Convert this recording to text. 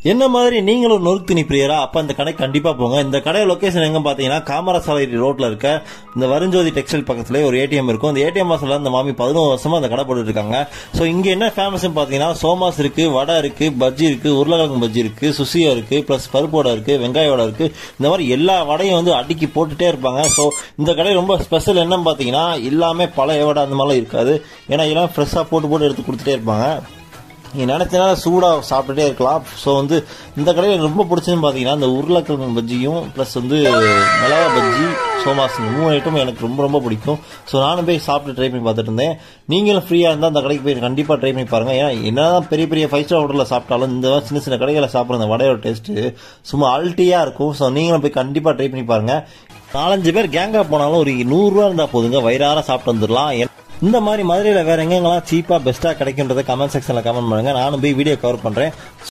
என்ன மாதிரி நீங்களும் நொறுக்கு திணி பிரியரா அப்ப இந்த கடை கண்டிப்பா போங்க இந்த கடை லொகேஷன் எங்க பாத்தீங்கன்னா காமராசாலை ரோட்ல இருக்க இந்த வருஞ்சோதி டெக்ஸ்டைல் பக்கத்துல ஒரு ஏடிஎம் இருக்கும் இந்த ஏடிஎம் வாசல்ல இந்த மாமி பதினோரு வருஷமா அந்த கடை போட்டுட்டு இருக்காங்க சோ இங்க என்ன ஃபேமஸ் பாத்தீங்கன்னா சோமாஸ் இருக்கு வடை இருக்கு பஜ்ஜி இருக்கு உருளைக்கிழங்கு பஜ்ஜி இருக்கு சுசியா இருக்கு பிளஸ் பருப்பு வடை இருக்கு வெங்காய வடை இருக்கு இந்த மாதிரி எல்லா வடையும் வந்து அடுக்கி போட்டுட்டே இருப்பாங்க சோ இந்த கடை ரொம்ப ஸ்பெஷல் என்னன்னு பாத்தீங்கன்னா எல்லாமே பழைய வடை அந்த மாதிரிலாம் இருக்காது ஏன்னா எல்லாம் ஃப்ரெஷ்ஷா போட்டு போட்டு எடுத்து கொடுத்துட்டே இருப்பாங்க நீ நினைச்சனால சூடாக சாப்பிட்டுட்டே இருக்கலாம் ஸோ வந்து இந்த கடையில் ரொம்ப பிடிச்சதுன்னு பார்த்தீங்கன்னா இந்த உருளைக்கிழங்கு பஜ்ஜியும் ப்ளஸ் வந்து மிளகா பஜ்ஜி சோமாஸ் இந்த மூணு ஐட்டம் எனக்கு ரொம்ப ரொம்ப பிடிக்கும் ஸோ நானும் போய் சாப்பிட்டு ட்ரை பண்ணி பார்த்துட்டு இருந்தேன் நீங்களும் ஃப்ரீயாக இருந்தால் அந்த கடைக்கு போய் கண்டிப்பாக ட்ரை பண்ணி பாருங்கள் ஏன்னா என்னதான் பெரிய பெரிய ஃபைவ் ஸ்டார் ஹோட்டலில் சாப்பிட்டாலும் இந்த மாதிரி சின்ன சின்ன கடைகளில் சாப்பிட்ற அந்த வடையோட டேஸ்ட்டு சும்மா அல்ட்டியாக இருக்கும் ஸோ நீங்களும் போய் கண்டிப்பாக ட்ரை பண்ணி பாருங்கள் நாலஞ்சு பேர் கேங்காக போனாலும் ஒரு நூறுரூவா இருந்தால் போதுங்க வயிறார சாப்பிட்டு வந்துடலாம் இந்த மாதிரி மதுரையில் வேற எங்கெங்கெல்லாம் சீப்பாக பெஸ்ட்டாக கிடைக்குன்றதை கமெண்ட் செக்ஷனில் கமெண்ட் பண்ணுங்க நானும் போய் வீடியோ கவர் பண்ணுறேன்